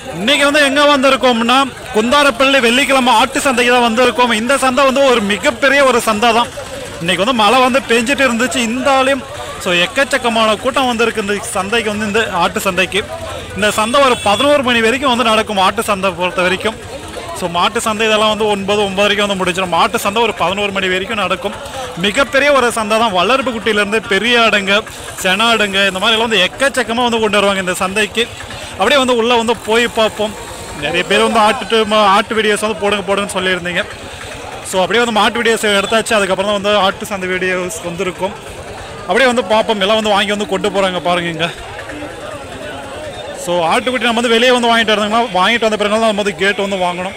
இன்னைக்கு வந்து எங்க வந்திருக்கோம்னா குந்தாரப்பள்ளி வெள்ளிக்கிழமை ஆட்டு சந்தைக்கு தான் வந்திருக்கோம் இந்த சந்தை வந்து ஒரு மிகப்பெரிய ஒரு சந்தை தான் இன்னைக்கு வந்து மழை வந்து பெஞ்சிட்டு இருந்துச்சு இந்த ஆளையும் ஸோ எக்கச்சக்கமான கூட்டம் வந்திருக்கு இந்த சந்தைக்கு வந்து இந்த ஆட்டு சந்தைக்கு இந்த சந்தை ஒரு பதினோரு மணி வரைக்கும் வந்து நடக்கும் ஆட்டு சந்தை பொறுத்த வரைக்கும் ஸோ மாட்டு சந்தை இதெல்லாம் வந்து ஒன்பது ஒன்பது வரைக்கும் வந்து முடிச்சிடும் மாட்டு சந்தை ஒரு பதினோரு மணி வரைக்கும் நடக்கும் மிகப்பெரிய ஒரு சந்தை தான் வளர்ப்பு குட்டியிலேருந்து பெரிய ஆடுங்க சென ஆடுங்க இந்த மாதிரி எல்லாம் வந்து எக்கச்சக்கமாக வந்து கொண்டு வருவாங்க இந்த சந்தைக்கு அப்படியே வந்து உள்ளே வந்து போய் பார்ப்போம் நிறைய பேர் வந்து ஆட்டு ம- ஆட்டு வீடியோஸ் வந்து போடுங்க போடுங்கன்னு சொல்லியிருந்தீங்க ஸோ அப்படியே வந்து மாட்டு வீடியோஸ் எடுத்தாச்சு அதுக்கப்புறம் தான் வந்து ஆட்டு சந்தை வீடியோஸ் வந்திருக்கும் அப்படியே வந்து பார்ப்போம் எல்லாம் வந்து வாங்கி வந்து கொண்டு போகிறாங்க பாருங்க இங்க ஸோ ஆட்டுக்குட்டி நம்ம வந்து வெளியே வந்து வாங்கிட்டு வந்தாங்கன்னா வாங்கிட்டு வந்த பிறகு தான் நம்ம வந்து கேட் வந்து வாங்கணும்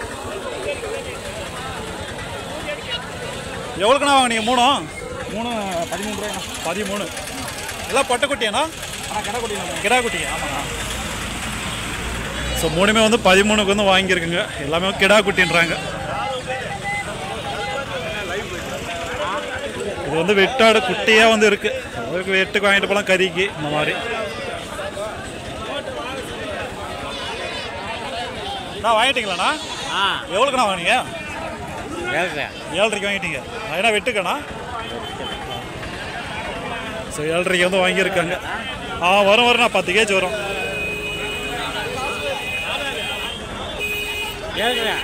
எவ்வளோக்குண்ணா வாங்கினீங்க மூணு மூணு பதிமூணு ரூபாய்ண்ணா பதிமூணு எல்லாம் பொட்டைக்குட்டியாண்ணா கிடாக்குட்டி கிடாக்குட்டி ஆமாண்ணா ஸோ மூணுமே வந்து பதிமூணுக்கு வந்து வாங்கியிருக்குங்க எல்லாமே கிடா குட்டின்றாங்க இது வந்து வெட்டாடு குட்டியாக வந்து இருக்கு அதுக்கு வெட்டுக்கு வாங்கிட்டு போகலாம் கறிக்கு இந்த மாதிரி நான் வாங்கிட்டீங்களாண்ணா ஆ எவ்வளோக்குண்ணா வாங்கினீங்க ஏழ்ரை ஏழரைக்கு வாங்கிட்டீங்க ஏன்னா வெட்டுக்கண்ணா ஸோ ஏழரைக்கு வந்து வாங்கியிருக்காங்க ஆ வரும் வரும் நான் பத்து கேஜ் வரும் ஏழ்ரை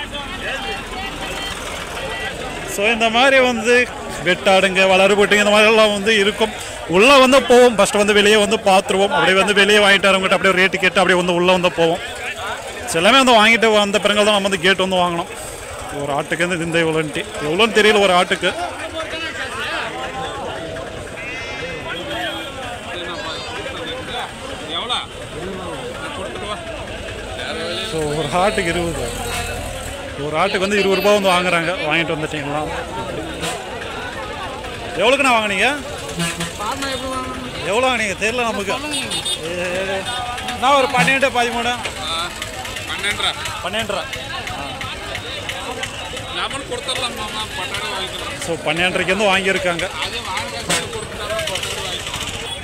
ஸோ இந்த மாதிரி வந்து வெட்டாடுங்க வளருபட்டுங்க இந்த மாதிரி எல்லாம் வந்து இருக்கும் உள்ளே வந்து போவோம் ஃபஸ்ட்டு வந்து வெளியே வந்து பார்த்துருவோம் அப்படியே வந்து வெளியே வாங்கிட்டு வரவங்ககிட்ட அப்படியே ரேட்டு கேட்டு அப்படியே வந்து உள்ளே வந்து போவோம் ஸோ எல்லாமே வந்து வாங்கிட்டு வந்த பிறகு தான் நம்ம வந்து கேட் வந்து வாங்கணும் ஒரு ஆட்டுக்கு வந்து இந்த இவ்வளோன்ட்டு எவ்வளோன்னு தெரியல ஒரு ஆட்டுக்கு ஸோ ஒரு ஆட்டுக்கு இருபது ரூபா. ஒரு ஆட்டுக்கு வந்து இருபது ரூபாய் வந்து வாங்குறாங்க வாங்கிட்டு வந்துட்டீங்களா எவ்வளோக்குண்ணா வாங்குனீங்க எவ்வளோ வாங்குனீங்க தெரியல நமக்கு ஏ, நான் ஒரு பன்னெண்டு பதிமூணு పన్నెండురా பன்னெண்டரை లేమని కొడతారు మామ పన్నెండు వాయిద్దాం ஸோ பன்னெண்டரைக்கு வந்து வாங்கியிருக்காங்க అదే వాడగా కొడుతున్నారు పన్నెండు వాయిద్దాం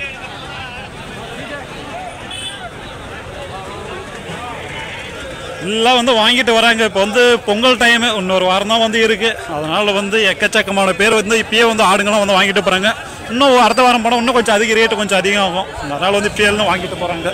எல்லாம் வந்து வாங்கிட்டு வராங்க இப்போ வந்து பொங்கல் டைமு இன்னொரு வாரம் தான் வந்து இருக்கு அதனால வந்து எக்கச்சக்கமான பேர் வந்து இப்பயே வந்து ஆடுங்களாம் வந்து வாங்கிட்டு போறாங்க இன்னும் அடுத்த வாரம் போனால் இன்னும் கொஞ்சம் அதிக ரேட்டு கொஞ்சம் அதிகம் ஆகும் அதனால வந்து இப்பயே எல்லாம் வாங்கிட்டு போறாங்க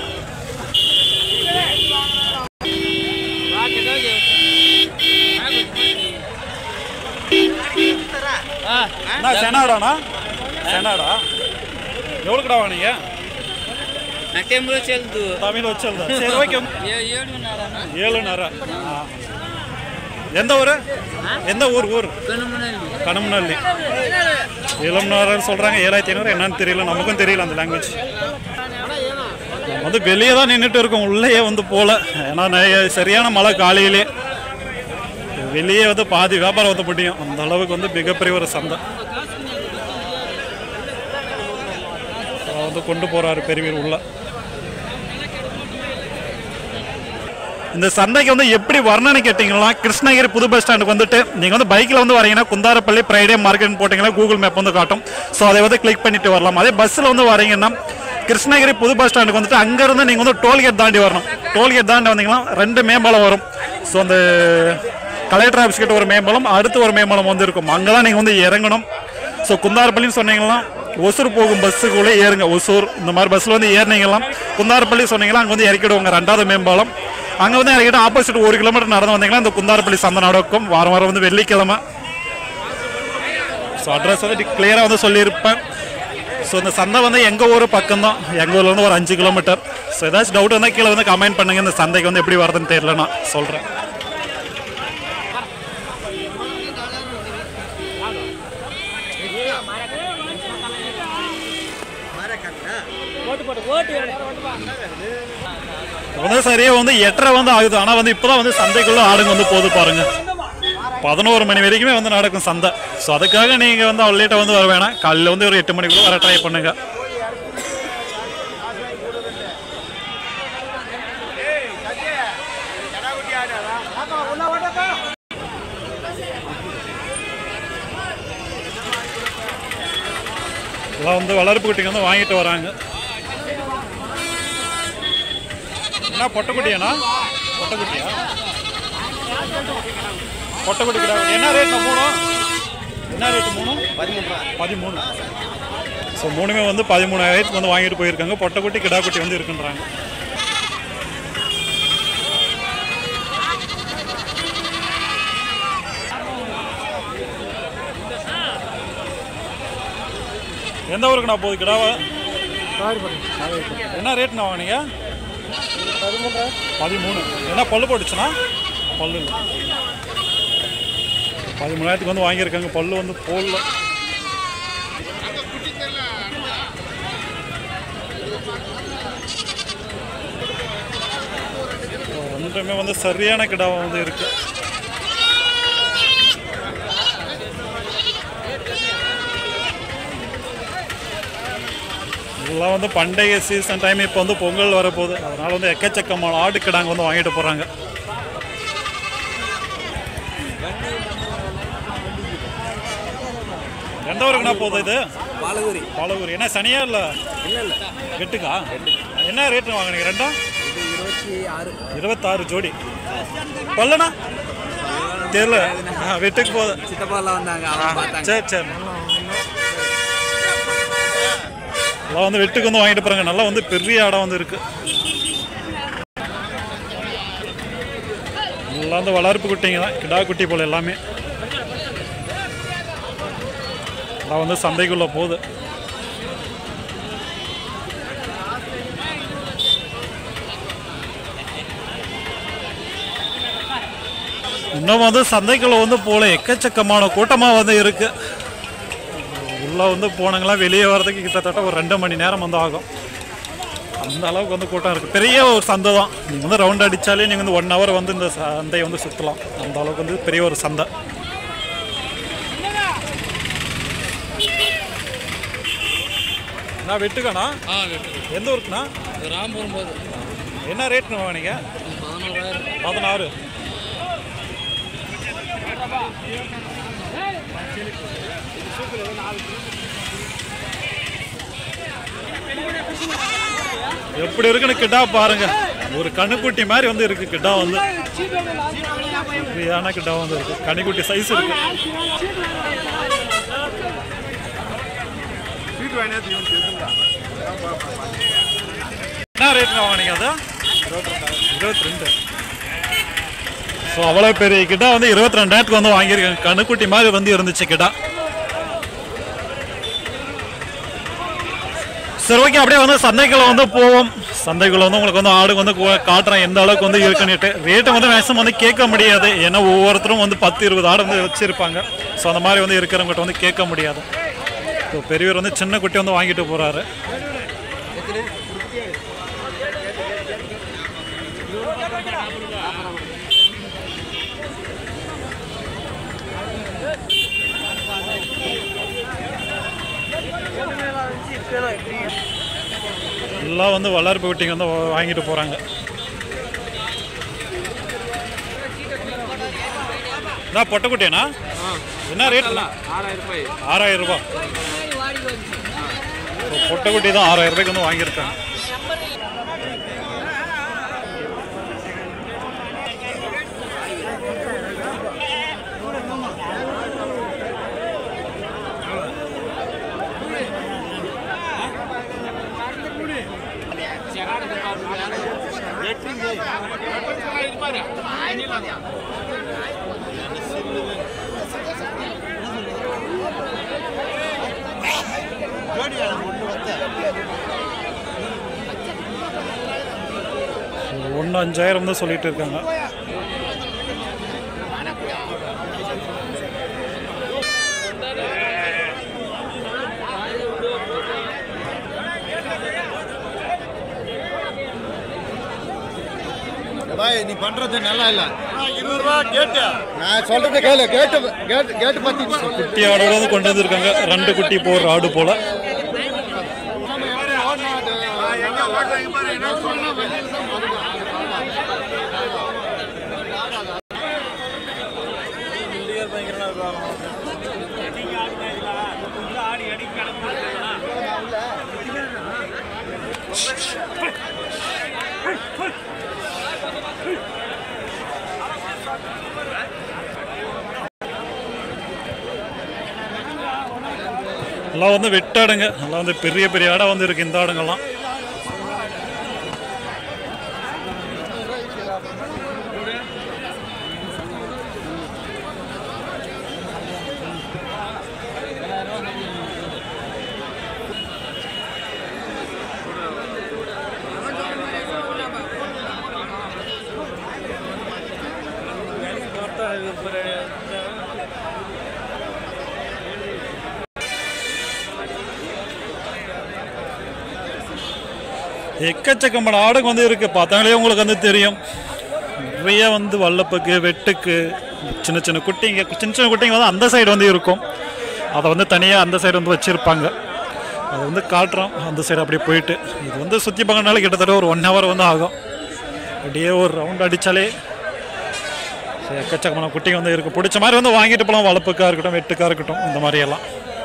அண்ணா செனாடாண்ணா செனாடா எவ்வளோக்குடா வாங்கினீங்க నాకేమో చెల్దు தமிழ் வச்சல்தா சரி ஓகே ఏడున్నర ஏழுநரை ஆ. எந்த ஊர் எந்த ஊர் ஊர் కనుమనల్లి கணம்னல்லி இளம்னாரன்னு சொல்கிறாங்க ஏழாயிரத்தி ஐநூறு என்னன்னு தெரியல நமக்கும் தெரியல அந்த லாங்குவேஜ் நம்ம வந்து வெளியே தான் நின்றுட்டு இருக்கோம் உள்ளேயே வந்து போகல ஏன்னா நிறைய சரியான மழை காலையிலே வெளியே வந்து பாதி வியாபாரம் வந்து முடியும் அந்த அளவுக்கு வந்து மிகப்பெரிய ஒரு சந்தை அதை வந்து கொண்டு போகிறாரு பெரியவர் உள்ள இந்த சந்தைக்கு வந்து எப்படி வரணும்னு கேட்டிங்கன்னா கிருஷ்ணகிரி புது பஸ் ஸ்டாண்டுக்கு வந்துட்டு நீங்கள் வந்து பைக்கில் வந்து வரீங்கன்னா குந்தாரப்பள்ளி ஃப்ரைடே மார்க்கெட் போட்டிங்கன்னா கூகுள் மேப் வந்து காட்டும் ஸோ அதை வந்து கிளிக் பண்ணிட்டு வரலாம் அதே பஸ்ஸில் வந்து வரீங்கன்னா கிருஷ்ணகிரி புது பஸ் ஸ்டாண்டுக்கு வந்துட்டு அங்கேருந்து நீங்கள் வந்து டோல்கேட் தாண்டி வரணும் டோல்கேட் தாண்டி வந்தீங்கன்னா ரெண்டு மேம்பாலம் வரும் ஸோ அந்த கலெக்டர் ஆஃபீஸ் கிட்ட ஒரு மேம்பாலம் அடுத்து ஒரு மேம்பாலம் வந்து இருக்கும் அங்கே தான் நீங்கள் வந்து இறங்கணும் ஸோ குந்தாரப்பள்ளின்னு சொன்னீங்கன்னா ஒசூர் போகும் பஸ்ஸுக்குள்ளே ஏறுங்க ஒசூர் இந்த மாதிரி பஸ்ஸில் வந்து ஏறினீங்களாம் குந்தாரப்பள்ளி சொன்னீங்கன்னா அங்கே வந்து இறக்கிடுவாங்க ரெண்டாவது மேம்பாலம் அங்கே வந்து இறக்கிட்டு ஆப்போசிட் ஒரு கிலோமீட்டர் நடந்து வந்தீங்கன்னா இந்த குந்தாரப்பள்ளி சந்தை நடக்கும் வாரம் வாரம் வந்து வெள்ளிக்கிழமை ஸோ அட்ரஸ் வந்து கிளியராக வந்து சொல்லியிருப்பேன் ஸோ இந்த சந்தை வந்து எங்கள் ஊர் பக்கம் தான் எங்கள் ஊர்ல இருந்து ஒரு அஞ்சு கிலோமீட்டர் ஸோ ஏதாச்சும் டவுட் வந்தால் கீழே வந்து கமெண்ட் பண்ணுங்க இந்த சந்தைக்கு வந்து எப்படி வருதுன்னு தெரியல நான் சொல்கிறேன் வந்து சரியா வந்து எட்டரை வந்து ஆகுது ஆனால் வந்து இப்போதான் வந்து சந்தைக்குள்ள ஆடுங்க வந்து போகுது பாருங்க பதினோரு மணி வரைக்குமே வந்து நடக்கும் சந்தை ஸோ அதுக்காக நீங்கள் வந்து அவ்வளோ லேட்டாக வந்து வர வேணாம் காலையில் வந்து ஒரு எட்டு மணிக்குள்ள வர ட்ரை பண்ணுங்க எல்லாம் வந்து வளர்ப்பு குட்டிங்க வந்து வாங்கிட்டு வராங்க என்ன பொட்டைக்குட்டியாண்ணா பொட்டக்குட்டியா பொட்டக்குட்டி கிடா என்ன ரேட் மூணு என்ன ரேட்டு மூணு பதிமூணு ஸோ மூணுமே வந்து பதிமூணாயிரத்துக்கு வந்து வாங்கிட்டு போயிருக்காங்க பொட்டைக்குட்டி கிடாக்குட்டி வந்து இருக்குன்றாங்க எந்த ஊருக்கு நான் போகுது கிடாவா என்ன ரேட்ண்ணா வாங்கினீங்க பதிமூணு என்ன பல்லு போட்டுச்சுன்னா பல்லு இல்லை பதிமூணாயிரத்துக்கு வந்து வாங்கியிருக்காங்க பல்லு வந்து போடல ரெண்டுமே வந்து சரியான கிடாவா வந்து இருக்கு இதெல்லாம் வந்து பண்டைய சீசன் டைம் இப்போ வந்து பொங்கல் வரப்போகுது அதனால வந்து எக்கச்சக்கமான ஆடு கிடாங்க வந்து வாங்கிட்டு போறாங்க எந்த ஊருக்குண்ணா போகுது இது பாலகுரி பாலகூர் என்ன சனியா இல்லை இல்லை இல்லை எட்டுக்கா என்ன ரேட்டு வாங்கினீங்க ரெண்டும் இது இருபத்தி ஆறு இருபத்தாறு ஜோடி பல்லனா தெரியல ஆ, வெட்டுக்கு போகுது சித்தப்பாலாம் வந்தாங்க அவங்க பார்த்தாங்க சரி சரி எல்லாம் வந்து வெட்டுக்கு வந்து வாங்கிட்டு போறாங்க நல்லா வந்து பெரிய இடம் வந்து இருக்கு எல்லாம் வந்து வளர்ப்பு குட்டிங்க தான் கிடா குட்டி போல எல்லாமே எல்லாம் வந்து சந்தைக்குள்ள போகுது இன்னும் வந்து சந்தைக்குள்ள வந்து போல எக்கச்சக்கமான கூட்டமாக வந்து இருக்கு உள்ள வந்து போனங்களாம் வெளியே வர்றதுக்கு கிட்டத்தட்ட ஒரு ரெண்டு மணி நேரம் வந்து ஆகும் அந்த அளவுக்கு வந்து கூட்டம் இருக்கு பெரிய ஒரு சந்தை தான் நீங்கள் வந்து ரவுண்ட் அடித்தாலே நீங்கள் வந்து ஒன் ஹவர் வந்து இந்த சந்தையை வந்து சுற்றலாம் அந்த அளவுக்கு வந்து பெரிய ஒரு சந்தை நான் வெட்டுக்கண்ணா ஆ வெட்டு எந்த ஊருக்குண்ணா ராம்பூர் போது என்ன ரேட்னு வாங்கினீங்க பதினோராயிரம் பதினாறு எப்படி இருக்குன்னு கிட்டா பாருங்க ஒரு கண்ணுக்குட்டி மாதிரி வந்து இருக்கு கிட்டா வந்து ஃப்ரீயான கிட்டா வந்து இருக்கு கண்ணுக்குட்டி சைஸ் இருக்கு என்ன ரேட்ல வாங்கினீங்க அது இருபத்தி ரெண்டு ஸோ அவ்வளோ பெரிய கிட்டா வந்து இருபத்தி ரெண்டாயிரத்துக்கு வந்து வாங்கியிருக்காங்க கண்ணுக்குட்டி மாதிரி வந்து இருந்துச்சு கிட்டா சரி ஓகே அப்படியே வந்து சந்தைக்குள்ள வந்து போவோம் சந்தைக்குள்ள வந்து உங்களுக்கு வந்து ஆடு வந்து கு- காட்டுறேன் எந்த அளவுக்கு வந்து இருக்குன்னுட்டு ரேட்டு வந்து மேக்ஸிமம் வந்து கேட்க முடியாது ஏன்னா ஒவ்வொருத்தரும் வந்து பத்து இருபது ஆடு வந்து வச்சிருப்பாங்க ஸோ அந்த மாதிரி வந்து இருக்கிறவங்ககிட்ட வந்து கேட்க முடியாது ஸோ பெரியவர் வந்து சின்ன குட்டி வந்து வாங்கிட்டு போறாரு எல்லாம் வந்து வளர்ப்பு குட்டிங்க வந்து வா- வாங்கிட்டு போறாங்க நான் பொட்டைக்குட்டியாண்ணா என்ன ரேட் ஆறாயிரம் ரூபாய் ஆறாயிரம் ரூபாய் ஸோ பொட்டைக்குட்டி தான் ஆறாயிரம் ரூபாய்க்கு வந்து வாங்கியிருக்காங்க ஒன்று அஞ்சாயிரம் தான் சொல்லிட்டு இருக்காங்க பாய் நீ பண்றது நல்லா இல்ல நான் சொல்றது கேளு கேட்டு கேட்டு கேட்டு பத்தி குட்டி ஆடோட வந்து கொண்டு வந்திருக்காங்க ரெண்டு குட்டி போடுற ஆடு போல எல்லாம் வந்து வெட்டாடுங்க எல்லாம் வந்து பெரிய பெரிய ஆடை வந்து இருக்கு இந்த ஆடுங்கெல்லாம் எக்கச்சக்கமான ஆடுங்க வந்து இருக்கு பார்த்தாங்களே உங்களுக்கு வந்து தெரியும் நிறைய வந்து வல்லப்புக்கு வெட்டுக்கு சின்ன சின்ன குட்டிங்க சின்ன சின்ன குட்டிங்க வந்து அந்த சைடு வந்து இருக்கும் அதை வந்து தனியாக அந்த சைடு வந்து வச்சுருப்பாங்க அதை வந்து காட்டுறோம் அந்த சைடு அப்படியே போயிட்டு இது வந்து சுற்றி பார்க்கறனால கிட்டத்தட்ட ஒரு ஒன் ஹவர் வந்து ஆகும் அப்படியே ஒரு ரவுண்ட் அடித்தாலே எக்கச்சக்கமான குட்டிங்க வந்து இருக்குது பிடிச்ச மாதிரி வந்து வாங்கிட்டு போகலாம் வளர்ப்புக்காக இருக்கட்டும் வெட்டுக்காக இருக்கட்டும் இந்த மாதிரி எல்லாம்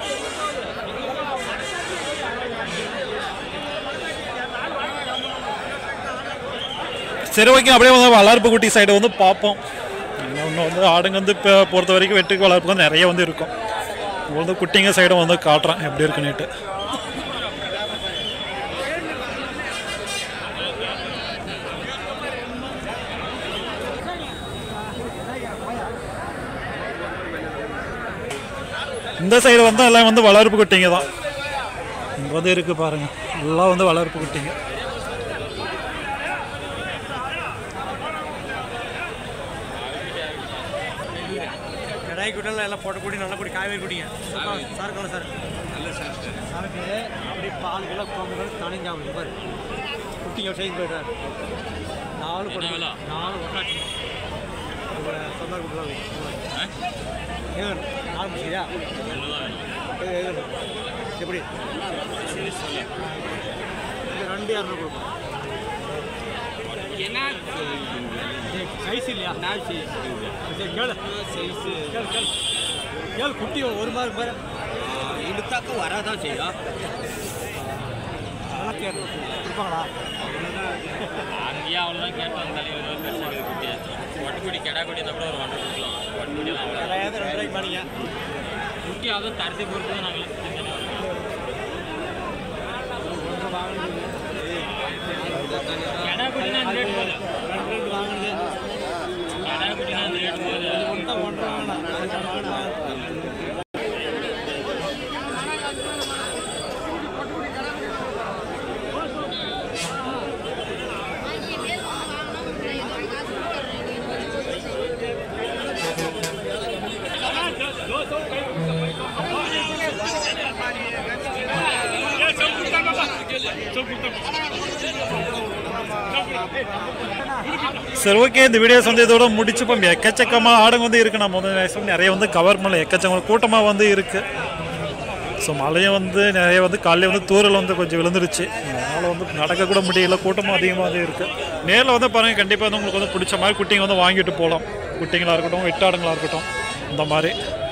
சரி ஓகே அப்படியே வந்து வளர்ப்பு குட்டி சைடு வந்து பார்ப்போம் இன்னும் வந்து ஆடுங்க வந்து இப்போ பொறுத்த வரைக்கும் வெட்டுக்கு வளர்ப்பு வந்து நிறைய வந்து இருக்கும் இப்போ வந்து குட்டிங்க சைடும் வந்து காட்டுறேன் எப்படி இருக்குன்னுட்டு இந்த சைடு வந்து எல்லாம் வந்து வளர்ப்பு குட்டிங்க தான் இங்கே வந்து இருக்கு பாருங்க எல்லாம் வந்து வளர்ப்பு குட்டிங்க கடாய் குட்டெல்லாம் எல்லாம் போட்ட குடி நல்ல குடி காவேரி குடிங்க சார் சார் நல்ல சார் சரக்கு அப்படி பால் கிலோ கோம்பு தனி சாப்பிடுங்க பாரு குட்டிங்க செய்து போயிட்டார் நாலு போட்டு நாலு ஒட்டாச்சு சொந்த குட்டலாம் ஏன் நாலு முடியா எப்படி இது ரெண்டு இரநூறு கொடுப்போம் என்ன சைஸ் இல்லையா நான் சைஸ் கேளு சைஸ் கேளு கேளு கேளு குட்டி ஒரு மாதிரி பாரு இழுத்தாக்க வரதான் செய்யும் அதெல்லாம் கேட்கணும் கொடுப்பாங்களா அங்கேயே அவ்வளோதான் கேட்டோம் தலைவர் வந்து பெருசாக குட்டி வட்டுக்குடி கெடா குடி இருந்தால் கூட ஒரு ஒன்றரை கொடுக்கலாம் வட்டுக்குடியெல்லாம் அவ்வளோ ரெண்டாயிரத்து ரெண்டு ரூபாய்க்கு பண்ணிங்க குட்டி அதுவும் தரத்தை பொறுத்து தான் நாங்கள் கெடா குட்டினா அந்த ரேட் போகுது ரெண்டு ரெண்டு வாங்கினது கெடா குட்டினா அந்த ரேட் போகுது ஒன்றா ஒன்றரை வாங்கினா அதுக்கு வாங்கினா சரி ஓகே இந்த வீடியோஸ் வந்து இதோட முடிச்சுப்போம் எக்கச்சக்கமாக ஆடுங்க வந்து இருக்கு நம்ம வந்து maximum நிறைய வந்து கவர் பண்ணல எக்கச்சக்கமான கூட்டமாக வந்து இருக்கு ஸோ மழையும் வந்து நிறைய வந்து காலையில் வந்து தூரல் வந்து கொஞ்சம் விழுந்துருச்சு அதனால் வந்து நடக்க கூட முடியல கூட்டமும் அதிகமாக தான் இருக்குது நேரில் வந்து பாருங்கள் கண்டிப்பாக வந்து உங்களுக்கு வந்து பிடிச்ச மாதிரி குட்டிங்க வந்து வாங்கிட்டு போகலாம் குட்டிங்களாக இருக்கட்டும் வெட்டாடுங்களாக இருக்கட்டும் இந்த மாதிரி